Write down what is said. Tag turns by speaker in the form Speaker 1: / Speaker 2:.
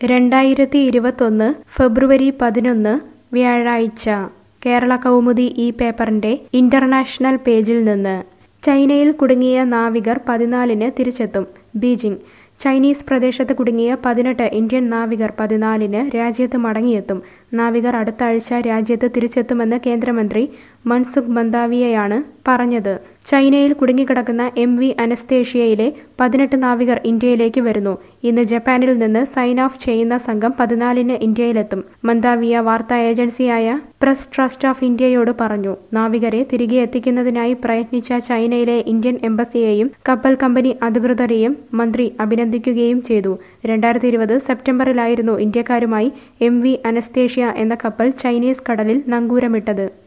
Speaker 1: രണ്ടായിരത്തി ഇരുപത്തൊന്ന് ഫെബ്രുവരി പതിനൊന്ന് വ്യാഴാഴ്ച കേരള കൗമുദി ഈ പേപ്പറിന്റെ ഇന്റർനാഷണൽ പേജിൽ നിന്ന് ചൈനയിൽ കുടുങ്ങിയ നാവികർ പതിനാലിന് തിരിച്ചെത്തും ബീജിംഗ് ചൈനീസ് പ്രദേശത്ത് കുടുങ്ങിയ പതിനെട്ട് ഇന്ത്യൻ നാവികർ പതിനാലിന് രാജ്യത്ത് മടങ്ങിയെത്തും നാവികർ അടുത്ത ആഴ്ച രാജ്യത്ത് തിരിച്ചെത്തുമെന്ന് കേന്ദ്രമന്ത്രി മൻസുഖ് മന്ദാവിയയാണ് പറഞ്ഞത് ചൈനയിൽ കുടുങ്ങിക്കിടക്കുന്ന എം വി അനസ്തേഷ്യയിലെ പതിനെട്ട് നാവികർ ഇന്ത്യയിലേക്ക് വരുന്നു ഇന്ന് ജപ്പാനിൽ നിന്ന് സൈൻ ഓഫ് ചെയ്യുന്ന സംഘം പതിനാലിന് ഇന്ത്യയിലെത്തും മന്ദാവിയ വാർത്താ ഏജൻസിയായ പ്രസ് ട്രസ്റ്റ് ഓഫ് ഇന്ത്യയോട് പറഞ്ഞു നാവികരെ തിരികെ എത്തിക്കുന്നതിനായി പ്രയത്നിച്ച ചൈനയിലെ ഇന്ത്യൻ എംബസിയെയും കപ്പൽ കമ്പനി അധികൃതരെയും മന്ത്രി അഭിനന്ദിക്കുകയും ചെയ്തു രണ്ടായിരത്തി ഇരുപത് സെപ്റ്റംബറിലായിരുന്നു ഇന്ത്യക്കാരുമായി എം വി അനസ്തേഷ്യ എന്ന കപ്പൽ ചൈനീസ് കടലിൽ നങ്കൂരമിട്ടത്